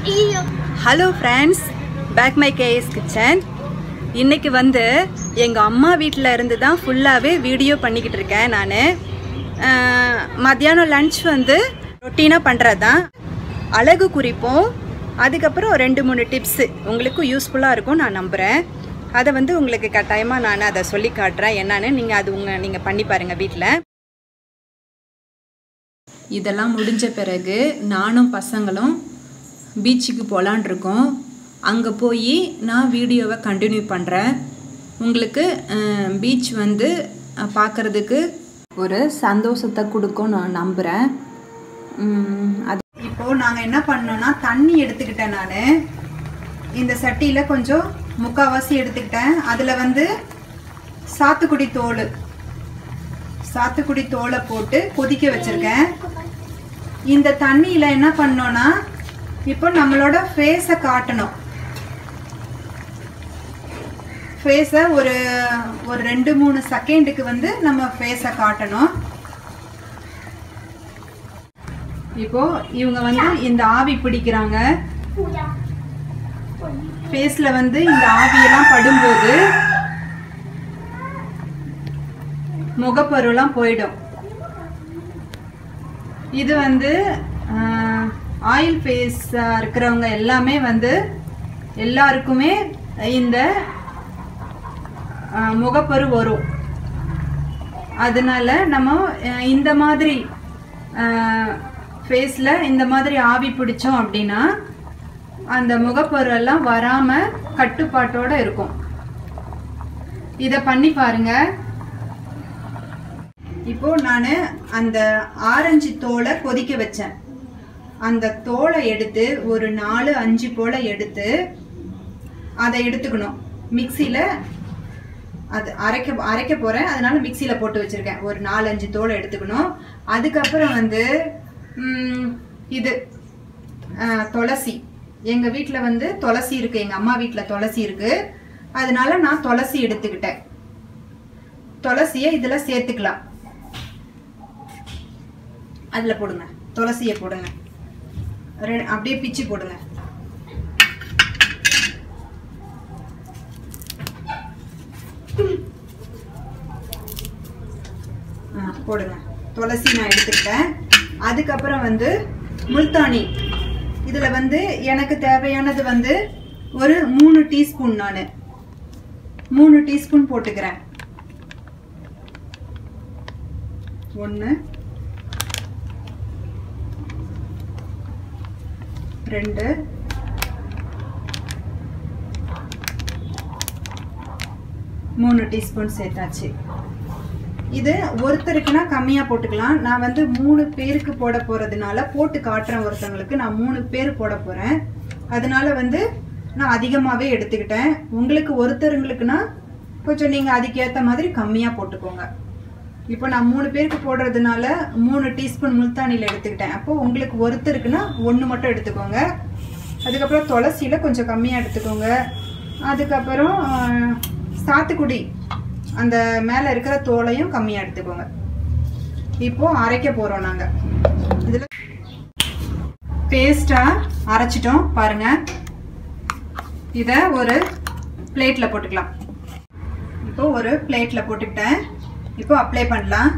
Hello friends back my KS kitchen இன்னைக்கு வந்து எங்கள் அம்மா வீட்டில் இருந்து தான் ஃபுல்லாகவே வீடியோ பண்ணிக்கிட்டு இருக்கேன் நான் மத்தியானம் லன்ச் வந்து ரொட்டீனாக பண்ணுறது தான் அழகு குறிப்போம் அதுக்கப்புறம் ரெண்டு மூணு டிப்ஸு உங்களுக்கும் யூஸ்ஃபுல்லாக இருக்கும் நான் நம்புகிறேன் அதை வந்து உங்களுக்கு கட்டாயமாக நான் அதை சொல்லி காட்டுறேன் என்னன்னு நீங்கள் அது உங்கள் நீங்கள் பண்ணி பாருங்கள் வீட்டில் இதெல்லாம் முடிஞ்ச பிறகு நானும் பசங்களும் பீச்சுக்கு போகலான் இருக்கோம் அங்கே போய் நான் வீடியோவை கண்டினியூ பண்ணுறேன் உங்களுக்கு பீச் வந்து அஹ், பார்க்கறதுக்கு ஒரு சந்தோஷத்தை கொடுக்கும் நான் நம்புகிறேன் அது இப்போது நாங்கள் என்ன பண்ணோன்னா தண்ணி எடுத்துக்கிட்டேன் நான் இந்த சட்டியில் கொஞ்சம் முக்கால்வாசி எடுத்துக்கிட்டேன் அதில் வந்து சாத்துக்குடி தோல் சாத்துக்குடி தோலை போட்டு கொதிக்க வச்சிருக்கேன் இந்த தண்ணியில் என்ன பண்ணோன்னா இப்போ நம்மளோட ஃபேஸை காட்டணும் ஃபேஸை ஒரு ஒரு ரெண்டு மூணு செகண்டுக்கு வந்து நம்ம ஃபேஸை காட்டணும் இப்போ இவங்க வந்து இந்த ஆவி பிடிக்கிறாங்க ஃபேஸில் வந்து இந்த ஆவியெல்லாம் படும்போது முகப்பருலாம் போயிடும் இது வந்து ஆயில் ஃபேஸ் இருக்கிறவங்க எல்லாமே வந்து எல்லாருக்குமே இந்த ஆஹ், முகப்பரு வரும் அதனால நம்ம அஹ், இந்த மாதிரி ஃபேஸில் இந்த மாதிரி ஆவி பிடிச்சோம் அப்படின்னா அந்த முகப்பரு எல்லாம் வராமல் கட்டுப்பாட்டோட இருக்கும் இதை பண்ணி பாருங்க இப்போ நான் அந்த ஆரஞ்சு தோலை கொதிக்க வச்சேன் அந்த தோலை எடுத்து ஒரு நாலு அஞ்சு போல எடுத்து அதை எடுத்துக்கணும் மிக்சியில் அது அரைக்க அரைக்க போகிறேன் அதனால மிக்சியில் போட்டு வச்சுருக்கேன் ஒரு நாலு அஞ்சு தோலை எடுத்துக்கணும் அதுக்கப்புறம் வந்து ம், இது ஆ, துளசி எங்கள் வீட்டில் வந்து துளசி இருக்குது எங்கள் அம்மா வீட்டில் துளசி இருக்குது அதனால நான் துளசி எடுத்துக்கிட்டேன் துளசியை இதில் சேர்த்துக்கலாம் அதில் போடுங்க துளசியை போடுங்க ரெ- அப்படியே பிச்சு போடுங்க ஆ, போடுங்க துளசி நான் எடுத்துக்கிட்டேன் அதுக்கப்புறம் வந்து முல்தானி இதில் வந்து எனக்கு தேவையானது வந்து ஒரு மூணு டீஸ்பூன் நான் மூணு டீஸ்பூன் போட்டுக்கிறேன் ஒன்று ரெண்டு மூணு டீஸ்பூன் சேர்த்தாச்சு இது ஒருத்தருக்குன்னா கம்மியாக போட்டுக்கலாம் நான் வந்து மூணு பேருக்கு போட போகிறதுனால போட்டு காட்டுறேன் ஒருத்தவங்களுக்கு நான் மூணு பேர் போட போகிறேன் அதனால வந்து நான் அதிகமாகவே எடுத்துக்கிட்டேன் உங்களுக்கு ஒருத்தருங்களுக்குன்னா கொஞ்சம் நீங்கள் அதுக்கேற்ற மாதிரி கம்மியாக போட்டுக்கோங்க இப்போ நான் மூணு பேருக்கு போடுறதுனால மூணு டீஸ்பூன் முல்தானியில் எடுத்துக்கிட்டேன் அப்போது உங்களுக்கு ஒருத்தருக்குன்னா ஒன்று மட்டும் எடுத்துக்கோங்க அதுக்கப்புறம் துளசியில் கொஞ்சம் கம்மியாக எடுத்துக்கோங்க அதுக்கப்புறம் ஆஹ், சாத்துக்குடி அந்த மேலே இருக்கிற தோலையும் கம்மியாக எடுத்துக்கோங்க இப்போ அரைக்க போகிறோம் நாங்கள் இதில் பேஸ்ட்டாக அரைச்சிட்டோம் பாருங்கள் இதை ஒரு பிளேட்டில் போட்டுக்கலாம் இப்போ ஒரு பிளேட்டில் போட்டுக்கிட்டேன் இப்போ அப்ளை பண்ணலாம்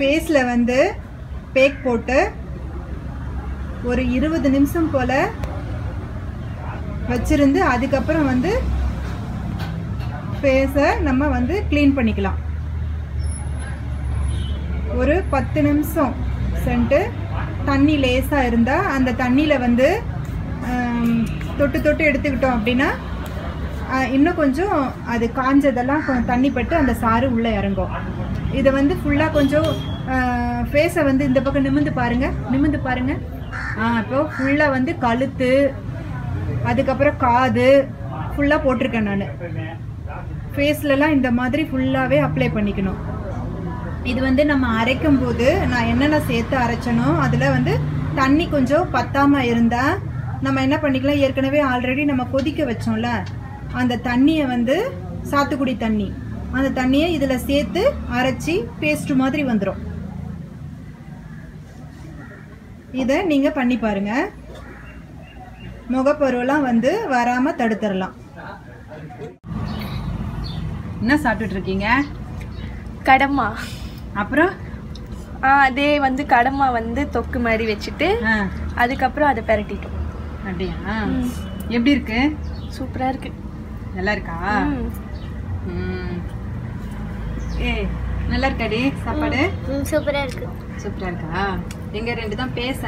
ஃபேஸில் வந்து பேக் போட்டு ஒரு இருபது நிமிஷம் போல் வச்சிருந்து அதுக்கப்புறம் வந்து ஃபேஸை நம்ம வந்து க்ளீன் பண்ணிக்கலாம் ஒரு பத்து நிமிஷம் சென்ட்டு தண்ணி லேசாக இருந்தால் அந்த தண்ணியில் வந்து ஆம், தொட்டு தொட்டு எடுத்துக்கிட்டோம் அப்படின்னா ஆ, இன்னும் கொஞ்சம் அது காஞ்சதெல்லாம் கொஞ்சம் தண்ணி பட்டு அந்த சாறு உள்ளே இறங்கும் இதை வந்து ஃபுல்லாக கொஞ்சம் ஃபேஸை வந்து இந்த பக்கம் நிமிந்து பாருங்க நிமிந்து பாருங்க ஆ இப்போ ஃபுல்லாக வந்து கழுத்து அதுக்கப்புறம் காது ஃபுல்லாக போட்டிருக்கேன் நான் ஃபேஸ்லலாம் இந்த மாதிரி ஃபுல்லாகவே அப்ளை பண்ணிக்கணும் இது வந்து நம்ம அரைக்கும் போது நான் என்னென்ன சேர்த்து அரைச்சனோ அதில் வந்து தண்ணி கொஞ்சம் பத்தாமல் இருந்தால் நம்ம என்ன பண்ணிக்கலாம் ஏற்கனவே ஆல்ரெடி நம்ம கொதிக்க வச்சோம்ல அந்த தண்ணியை வந்து சாத்துக்குடி தண்ணி அந்த தண்ணியை இதில் சேர்த்து அரைச்சி பேஸ்ட் மாதிரி வந்துடும் இதை நீங்கள் பண்ணி பாருங்க முகப்பருவெல்லாம் வந்து வராமல் தடுத்துடலாம் என்ன சாப்பிட்டுட்டு இருக்கீங்க கடமா அப்புறம் ஆ அதே வந்து கடமா வந்து தொக்கு மாதிரி வச்சுட்டு ஆ அதுக்கப்புறம் அதை பெரட்டிட்டோம் அப்படியா எப்படி இருக்கு சூப்பரா இருக்கு நல்லா இருக்கா ம். ம். ஏய் நல்லா இருக்காடி சாப்பாடு சூப்பரா இருக்கு சூப்பரா இருக்கா எங்க ரெண்டு தான் பேச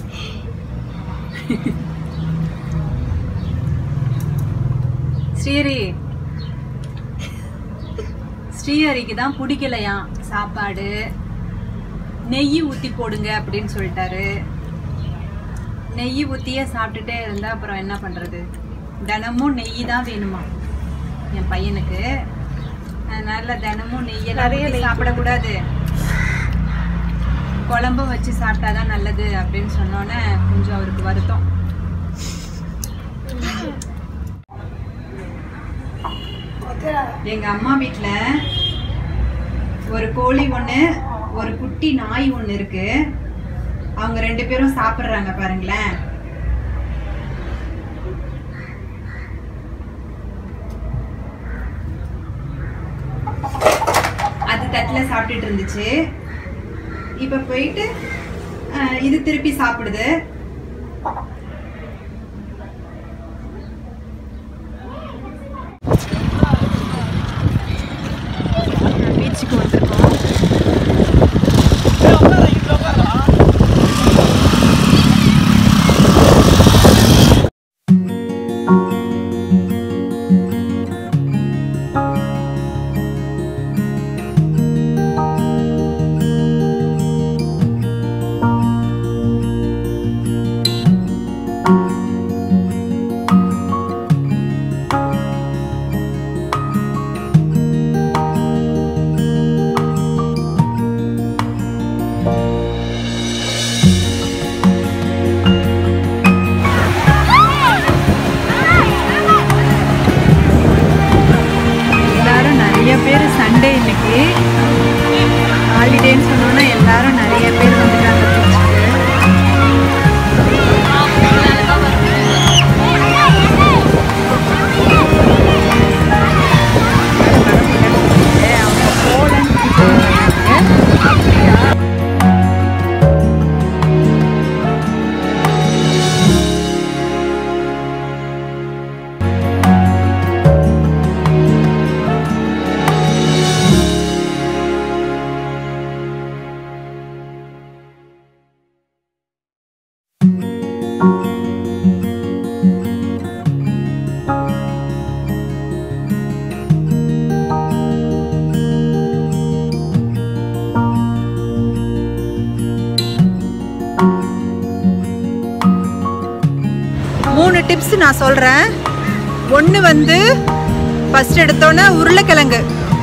ஸ்ரீஹரி ஸ்ரீஹரிக்கு தான் பிடிக்கலையாம் சாப்பாடு நெய் ஊத்தி போடுங்க அப்படின்னு சொல்லிட்டாரு நெய் ஊத்தியே சாப்பிட்டுட்டே இருந்தா அப்புறம் என்ன பண்றது தினமும் நெய் தான் வேணுமா என் பையனுக்கு அதனால தினமும் நெய்யெல்லாம் நிறைய ஊத்தி நெய் சாப்பிடக்கூடாது குழம்பு வச்சு சாப்பிட்டாதான் நல்லது அப்படின்னு சொன்னோன்னே கொஞ்சம் அவருக்கு வருத்தம் எங்க அம்மா வீட்ல ஒரு கோழி ஒண்ணு ஒரு குட்டி நாய் ஒண்ணு இருக்கு அவங்க ரெண்டு பேரும் சாப்பிடுறாங்க பாருங்களேன் அது தட்டுல சாப்பிட்டுட்டு இருந்துச்சு இப்ப போயிட்டு அஹ், இது திருப்பி சாப்பிடுது பீச்சுக்கு வந்திருக்கோம் எல்லாரும் நிறைய பேர் சண்டே இன்னைக்கு ஹாலிடேன்னு சொன்னோன்னா எல்லாரும் நிறைய பேர் வந்துட்டாங்க பீச்சுக்கு அவங்க போலன்னு அப்படியா மூணு டிப்ஸ் நான் சொல்கிறேன் ஒன்று வந்து ஃபஸ்ட் எடுத்தோன்னே உருளைக்கிழங்கு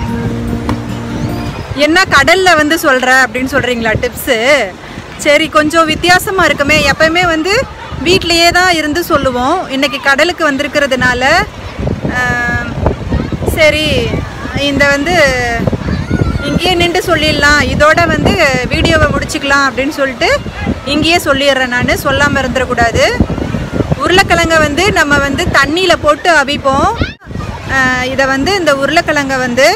என்ன கடலில் வந்து சொல்கிற அப்படின்னு சொல்கிறீங்களா டிப்ஸு சரி கொஞ்சம் வித்தியாசமாக இருக்குமே எப்பயுமே வந்து வீட்லேயே தான் இருந்து சொல்லுவோம் இன்னைக்கு கடலுக்கு வந்திருக்கிறதுனால ஆம், சரி இந்த வந்து இங்கேயே நின்று சொல்லிடலாம் இதோட வந்து வீடியோவை முடிச்சுக்கலாம் அப்படின்னு சொல்லிட்டு இங்கேயே சொல்லிடுறேன் நான் சொல்லாமல் இருந்துடக்கூடாது உருளைக்கிழங்க வந்து நம்ம வந்து தண்ணியில் போட்டு அவிப்போம் இதை வந்து இந்த உருளைக்கிழங்க வந்து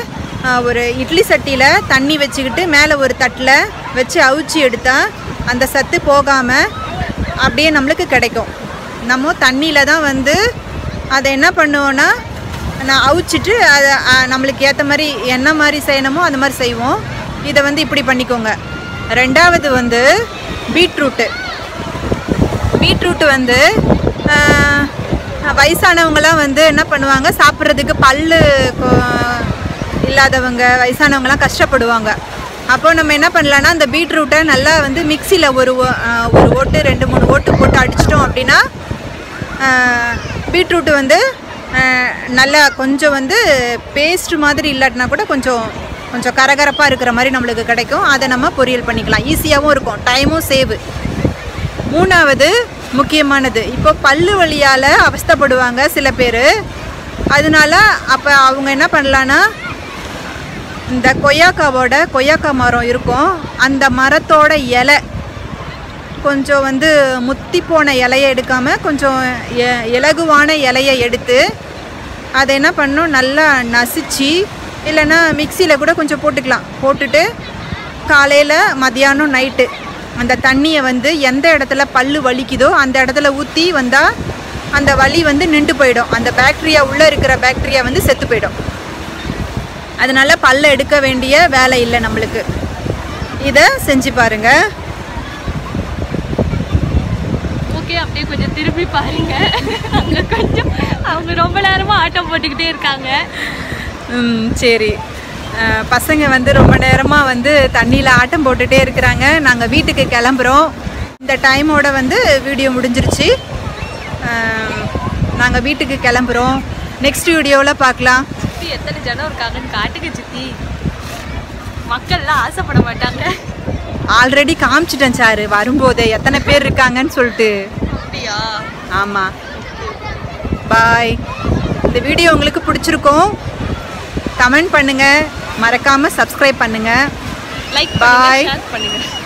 ஆஹ், ஒரு இட்லி சட்டியில் தண்ணி வச்சுக்கிட்டு மேலே ஒரு தட்டில் வச்சு அவிச்சு எடுத்தால் அந்த சத்து போகாமல் அப்படியே நம்மளுக்கு கிடைக்கும் நம்ம தண்ணியில் தான் வந்து அதை என்ன பண்ணுவோன்னா நான் அவிச்சிட்டு அதை ஆஹ், நம்மளுக்கு ஏற்ற மாதிரி என்ன மாதிரி செய்யணுமோ அந்த மாதிரி செய்வோம் இதை வந்து இப்படி பண்ணிக்கோங்க ரெண்டாவது வந்து பீட்ரூட்டு பீட்ரூட் வந்து ஆஹ், வயசானவங்கலாம் வந்து என்ன பண்ணுவாங்க சாப்பிட்றதுக்கு பல்லு கொ- இல்லாதவங்க வயசானவங்கலாம் கஷ்டப்படுவாங்க அப்போ நம்ம என்ன பண்ணலான்னா அந்த பீட்ரூட்டை நல்லா வந்து மிக்சியில் ஒரு ஓ- ஆஹ், ஒரு ஓட்டு ரெண்டு மூணு ஓட்டு போட்டு அடிச்சிட்டோம் அப்படின்னா பீட்ரூட் வந்து ஆஹ், நல்லா கொஞ்சம் வந்து பேஸ்ட் மாதிரி இல்லாட்டினா கூட கொஞ்சம் கொஞ்சம் கரகரப்பாக இருக்கிற மாதிரி நம்மளுக்கு கிடைக்கும் அதை நம்ம பொரியல் பண்ணிக்கலாம் ஈஸியாகவும் இருக்கும் டைமும் சேவ் மூணாவது முக்கியமானது இப்போ பல்லு வலியால் அவஸ்தைப்படுவாங்க சில பேர் அதனால அப்போ அவங்க என்ன பண்ணலான்னா இந்த கொய்யாக்காவோட கொய்யாக்கா மரம் இருக்கும் அந்த மரத்தோட இலை கொஞ்சம் வந்து முத்தி போன இலையை எடுக்காமல் கொஞ்சம் எ- இலகுவான இலையை எடுத்து அதை என்ன பண்ணணும் நல்லா நசிச்சு இல்லைன்னா மிக்சியில் கூட கொஞ்சம் போட்டுக்கலாம் போட்டுட்டு காலையில் மதியானம் நைட்டு அந்த தண்ணியை வந்து எந்த இடத்துல பல்லு வலிக்குதோ அந்த இடத்துல ஊற்றி வந்தால் அந்த வலி வந்து நின்று போயிடும் அந்த பாக்டீரியா உள்ளே இருக்கிற பாக்டீரியா வந்து செத்து போயிடும் அதனால பல்ல எடுக்க வேண்டிய வேலை இல்லை நம்மளுக்கு இதை செஞ்சு பாருங்க ஓகே அப்படியே கொஞ்சம் திரும்பி பாருங்க அங்க கொஞ்சம் அவங்க ரொம்ப நேரமா ஆட்டம் போட்டுக்கிட்டே இருக்காங்க ம் சரி அஹ், பசங்க வந்து ரொம்ப நேரமாக வந்து தண்ணியில் ஆட்டம் போட்டுட்டே இருக்கிறாங்க நாங்கள் வீட்டுக்கு கிளம்புறோம் இந்த டைமோட வந்து வீடியோ முடிஞ்சிருச்சு நாங்கள் வீட்டுக்கு கிளம்புறோம் நெக்ஸ்ட் வீடியோவில் பார்க்கலாம் சுத்தி எத்தனை ஜனம் இருக்காங்கன்னு காட்டுங்க சுத்தி மக்கள்லாம் ஆசைப்பட மாட்டாங்க ஆல்ரெடி காமிச்சிட்டேன் சாரு வரும்போதே எத்தனை பேர் இருக்காங்கன்னு சொல்லிட்டு அப்படியா ஆமாம் பாய் இந்த வீடியோ உங்களுக்கு பிடிச்சிருக்கும் கமெண்ட் பண்ணுங்கள் மறக்காமல் சப்ஸ்கிரைப் பண்ணுங்கள் லைக் Bye. பண்ணுங்க ஷேர் பண்ணுங்க